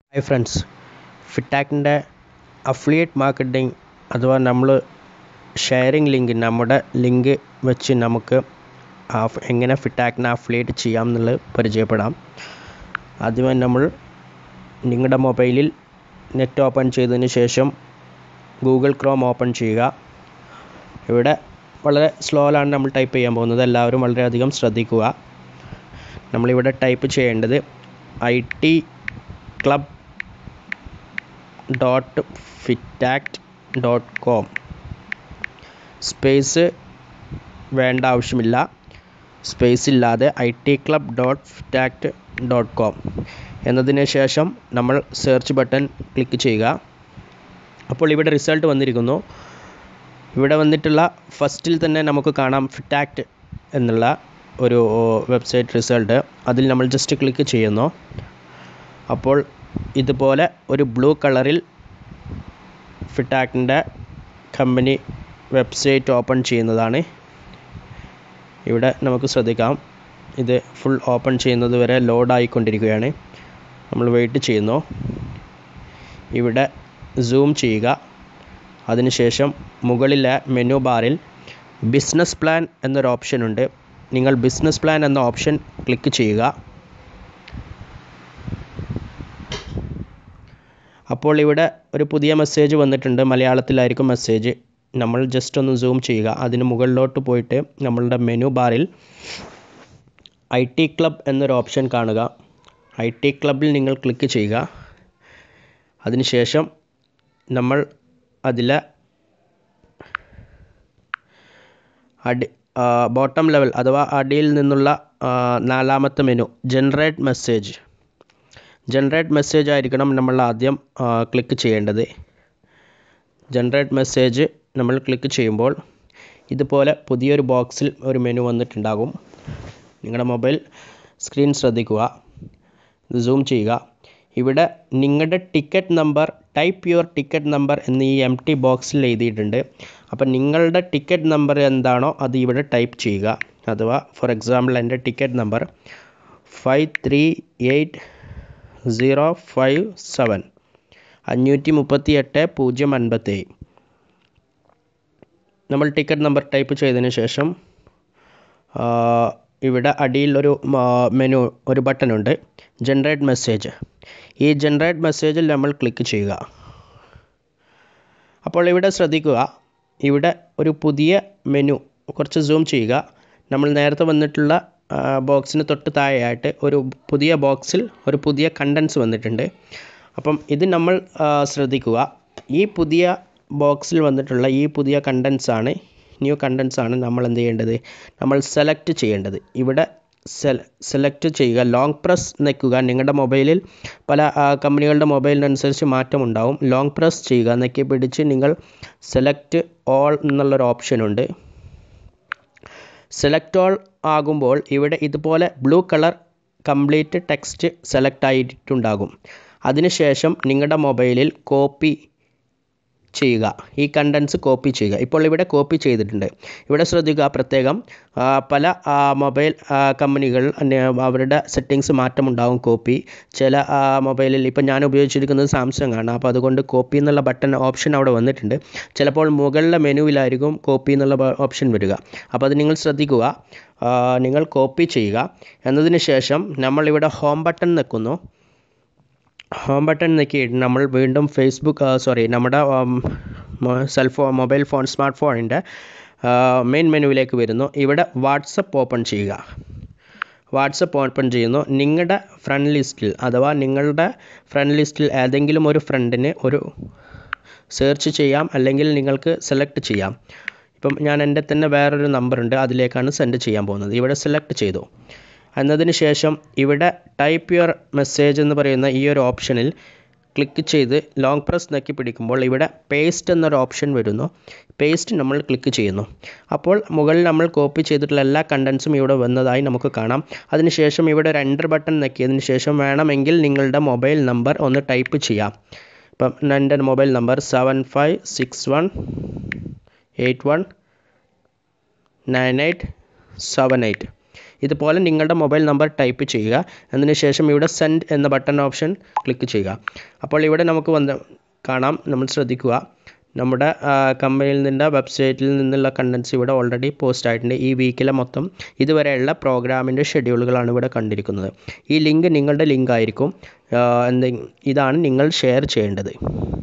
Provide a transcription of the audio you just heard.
hi friends ഫിറ്റാക്കിൻ്റെ affiliate marketing അഥവാ നമ്മൾ ഷെയറിംഗ് ലിങ്ക് നമ്മുടെ ലിങ്ക് വെച്ച് നമുക്ക് ആ ഫ് എങ്ങനെ ഫിറ്റാക്കിനെ അഫിലിയേറ്റ് ചെയ്യാം എന്നുള്ളത് പരിചയപ്പെടാം ആദ്യമായി നമ്മൾ നിങ്ങളുടെ മൊബൈലിൽ നെറ്റ് ഓപ്പൺ ചെയ്തതിന് ശേഷം ഗൂഗിൾ ക്രോം ഓപ്പൺ ചെയ്യുക ഇവിടെ വളരെ സ്ലോയിലാണ് നമ്മൾ ടൈപ്പ് ചെയ്യാൻ പോകുന്നത് എല്ലാവരും വളരെയധികം ശ്രദ്ധിക്കുക നമ്മളിവിടെ ടൈപ്പ് ചെയ്യേണ്ടത് ഐ ടി ക്ലബ് ഡോട്ട് ഫിറ്റാക്ട് ഡോട്ട് കോം സ്പേസ് വേണ്ട ആവശ്യമില്ല സ്പേസ് ഇല്ലാതെ ഐ ടി ക്ലബ് ഡോട്ട് ഫിറ്റാക്ട് ഡോട്ട് കോം എന്നതിന് ശേഷം നമ്മൾ സെർച്ച് ബട്ടൺ ക്ലിക്ക് ചെയ്യുക അപ്പോൾ ഇവിടെ റിസൾട്ട് വന്നിരിക്കുന്നു ഇവിടെ വന്നിട്ടുള്ള ഫസ്റ്റിൽ തന്നെ നമുക്ക് കാണാം ഫിറ്റാക്ട് എന്നുള്ള ഒരു വെബ്സൈറ്റ് റിസൾട്ട് അതിൽ നമ്മൾ ജസ്റ്റ് ക്ലിക്ക് ചെയ്യുന്നു അപ്പോൾ ഇതുപോലെ ഒരു ബ്ലൂ കളറിൽ ഫിറ്റാക്കിൻ്റെ കമ്പനി വെബ്സൈറ്റ് ഓപ്പൺ ചെയ്യുന്നതാണ് ഇവിടെ നമുക്ക് ശ്രദ്ധിക്കാം ഇത് ഫുൾ ഓപ്പൺ ചെയ്യുന്നത് വരെ ലോഡ് ആയിക്കൊണ്ടിരിക്കുകയാണ് നമ്മൾ വെയിറ്റ് ചെയ്യുന്നു ഇവിടെ സൂം ചെയ്യുക അതിനുശേഷം മുകളിലെ മെനു ബാറിൽ ബിസിനസ് പ്ലാൻ എന്നൊരു ഓപ്ഷൻ ഉണ്ട് നിങ്ങൾ ബിസിനസ് പ്ലാൻ എന്ന ഓപ്ഷൻ ക്ലിക്ക് ചെയ്യുക അപ്പോൾ ഇവിടെ ഒരു പുതിയ മെസ്സേജ് വന്നിട്ടുണ്ട് മലയാളത്തിലായിരിക്കും മെസ്സേജ് നമ്മൾ ജസ്റ്റ് ഒന്ന് സൂം ചെയ്യുക അതിന് മുകളിലോട്ട് പോയിട്ട് നമ്മളുടെ മെനു ബാറിൽ ഐ ടി ക്ലബ് എന്നൊരു ഓപ്ഷൻ കാണുക ഐ ടി ക്ലബിൽ നിങ്ങൾ ക്ലിക്ക് ചെയ്യുക അതിനുശേഷം നമ്മൾ അതിലെ അടി ബോട്ടം ലെവൽ അഥവാ അടിയിൽ നിന്നുള്ള നാലാമത്തെ menu generate message generate message ആയിരിക്കണം നമ്മൾ ആദ്യം ക്ലിക്ക് ചെയ്യേണ്ടത് ജനറേറ്റ് മെസ്സേജ് നമ്മൾ ക്ലിക്ക് ചെയ്യുമ്പോൾ ഇതുപോലെ പുതിയൊരു ബോക്സിൽ ഒരു മെനു വന്നിട്ടുണ്ടാകും നിങ്ങളുടെ മൊബൈൽ സ്ക്രീൻ ശ്രദ്ധിക്കുക ഇത് സൂം ചെയ്യുക ഇവിടെ നിങ്ങളുടെ ticket number type your ticket number എന്ന് ഈ എം ടി ബോക്സിൽ എഴുതിയിട്ടുണ്ട് അപ്പം നിങ്ങളുടെ ടിക്കറ്റ് നമ്പർ എന്താണോ അത് ഇവിടെ ടൈപ്പ് ചെയ്യുക അഥവാ ഫോർ എക്സാമ്പിൾ എൻ്റെ ticket number five three eight zero five seven അഞ്ഞൂറ്റി മുപ്പത്തി എട്ട് പൂജ്യം അൻപത്തേഴ് നമ്മൾ ടിക്കറ്റ് നമ്പർ ടൈപ്പ് ചെയ്തതിന് ശേഷം ഇവിടെ അടിയിൽ ഒരു മെനു ഒരു ബട്ടൺ ഉണ്ട് ജനറേറ്റ് മെസ്സേജ് ഈ ജനറേറ്റ് മെസ്സേജിൽ നമ്മൾ ക്ലിക്ക് ചെയ്യുക അപ്പോൾ ഇവിടെ ശ്രദ്ധിക്കുക ഇവിടെ ഒരു പുതിയ മെനു കുറച്ച് സൂം ചെയ്യുക നമ്മൾ നേരത്തെ വന്നിട്ടുള്ള ബോക്സിന് തൊട്ട് താഴെയായിട്ട് ഒരു പുതിയ ബോക്സിൽ ഒരു പുതിയ കണ്ടൻസ് വന്നിട്ടുണ്ട് അപ്പം ഇത് നമ്മൾ ശ്രദ്ധിക്കുക ഈ പുതിയ ബോക്സിൽ വന്നിട്ടുള്ള ഈ പുതിയ കണ്ടൻസ് ആണ് ന്യൂ കണ്ടൻസ് ആണ് നമ്മൾ എന്ത് ചെയ്യേണ്ടത് നമ്മൾ സെലക്ട് ചെയ്യേണ്ടത് ഇവിടെ സെലക്ട് ചെയ്യുക ലോങ് പ്രസ് നിൽക്കുക നിങ്ങളുടെ മൊബൈലിൽ പല കമ്പനികളുടെ മൊബൈലിനനുസരിച്ച് മാറ്റമുണ്ടാവും ലോങ് പ്രസ് ചെയ്യുക നെക്കി പിടിച്ച് നിങ്ങൾ സെലക്ട് ഓൾ എന്നുള്ളൊരു ഓപ്ഷൻ ഉണ്ട് സെലക്ട് ഓൾ ആകുമ്പോൾ ഇവിടെ ഇതുപോലെ blue colour complete text select ആയിട്ടുണ്ടാകും അതിനുശേഷം നിങ്ങളുടെ മൊബൈലിൽ കോപ്പി ചെയ്യുക ഈ കണ്ടൻസ് കോപ്പി ചെയ്യുക ഇപ്പോൾ ഇവിടെ കോപ്പി ചെയ്തിട്ടുണ്ട് ഇവിടെ ശ്രദ്ധിക്കുക പ്രത്യേകം പല മൊബൈൽ കമ്പനികൾ അവരുടെ സെറ്റിങ്സ് മാറ്റമുണ്ടാകും കോപ്പി ചില മൊബൈലിൽ ഇപ്പം ഞാൻ ഉപയോഗിച്ചിരിക്കുന്നത് സാംസങ് ആണ് അപ്പോൾ അതുകൊണ്ട് കോപ്പി എന്നുള്ള ബട്ടൺ ഓപ്ഷൻ അവിടെ വന്നിട്ടുണ്ട് ചിലപ്പോൾ മുകളിലെ മെനുവിലായിരിക്കും കോപ്പി എന്നുള്ള ഓപ്ഷൻ വരിക അപ്പോൾ അത് നിങ്ങൾ ശ്രദ്ധിക്കുക നിങ്ങൾ കോപ്പി ചെയ്യുക എന്നതിന് ശേഷം നമ്മളിവിടെ ഹോം ബട്ടൺ നിൽക്കുന്നു ഹോം ബട്ടൺ ഞെക്കിയിട്ട് നമ്മൾ വീണ്ടും ഫേസ്ബുക്ക് സോറി നമ്മുടെ സെൽഫോൺ മൊബൈൽ ഫോൺ സ്മാർട്ട് ഫോണിൻ്റെ മെയിൻ മെനുവിലേക്ക് വരുന്നു ഇവിടെ വാട്സപ്പ് ഓപ്പൺ ചെയ്യുക വാട്സപ്പ് ഓപ്പൺ ചെയ്യുന്നു നിങ്ങളുടെ ഫ്രണ്ട് ലിസ്റ്റിൽ അഥവാ നിങ്ങളുടെ ഫ്രണ്ട് ലിസ്റ്റിൽ ഏതെങ്കിലും ഒരു ഫ്രണ്ടിന് ഒരു സെർച്ച് ചെയ്യാം അല്ലെങ്കിൽ നിങ്ങൾക്ക് സെലക്ട് ചെയ്യാം ഇപ്പം ഞാൻ എൻ്റെ തന്നെ വേറൊരു നമ്പറുണ്ട് അതിലേക്കാണ് സെൻഡ് ചെയ്യാൻ പോകുന്നത് ഇവിടെ സെലക്ട് ചെയ്തു എന്നതിന് ശേഷം ഇവിടെ ടൈപ്പ് യുവർ മെസ്സേജ് എന്ന് പറയുന്ന ഈ ഒരു ഓപ്ഷനിൽ ക്ലിക്ക് ചെയ്ത് ലോങ് പ്രസ് നക്കി പിടിക്കുമ്പോൾ ഇവിടെ പേസ്റ്റ് എന്നൊരു ഓപ്ഷൻ വരുന്നു പേസ്റ്റ് നമ്മൾ ക്ലിക്ക് ചെയ്യുന്നു അപ്പോൾ മുകളിൽ നമ്മൾ കോപ്പി ചെയ്തിട്ടുള്ള എല്ലാ കണ്ടൻസും ഇവിടെ വന്നതായി നമുക്ക് കാണാം അതിനുശേഷം ഇവിടെ ഒരു എൻ്റർ ബട്ടൺ നക്കിയതിന് ശേഷം വേണമെങ്കിൽ നിങ്ങളുടെ മൊബൈൽ നമ്പർ ഒന്ന് ടൈപ്പ് ചെയ്യാം ഇപ്പം എൻ്റെ mobile number seven five six one eight one nine eight seven eight ഇതുപോലെ നിങ്ങളുടെ മൊബൈൽ നമ്പർ ടൈപ്പ് ചെയ്യുക അതിന് ശേഷം ഇവിടെ സെൻഡ് എന്ന ബട്ടൺ ഓപ്ഷൻ ക്ലിക്ക് ചെയ്യുക അപ്പോൾ ഇവിടെ നമുക്ക് വന്ന് കാണാം നമ്മൾ ശ്രദ്ധിക്കുക നമ്മുടെ കമ്പനിയിൽ നിന്നുള്ള വെബ്സൈറ്റിൽ നിന്നുള്ള കണ്ടൻസ് ഇവിടെ ഓൾറെഡി പോസ്റ്റ് ആയിട്ടുണ്ട് ഈ വീക്കിലെ മൊത്തം ഇതുവരെയുള്ള പ്രോഗ്രാമിൻ്റെ ഷെഡ്യൂളുകളാണ് ഇവിടെ കണ്ടിരിക്കുന്നത് ഈ ലിങ്ക് നിങ്ങളുടെ ലിങ്ക് ആയിരിക്കും എന്തെ ഇതാണ് നിങ്ങൾ ഷെയർ ചെയ്യേണ്ടത്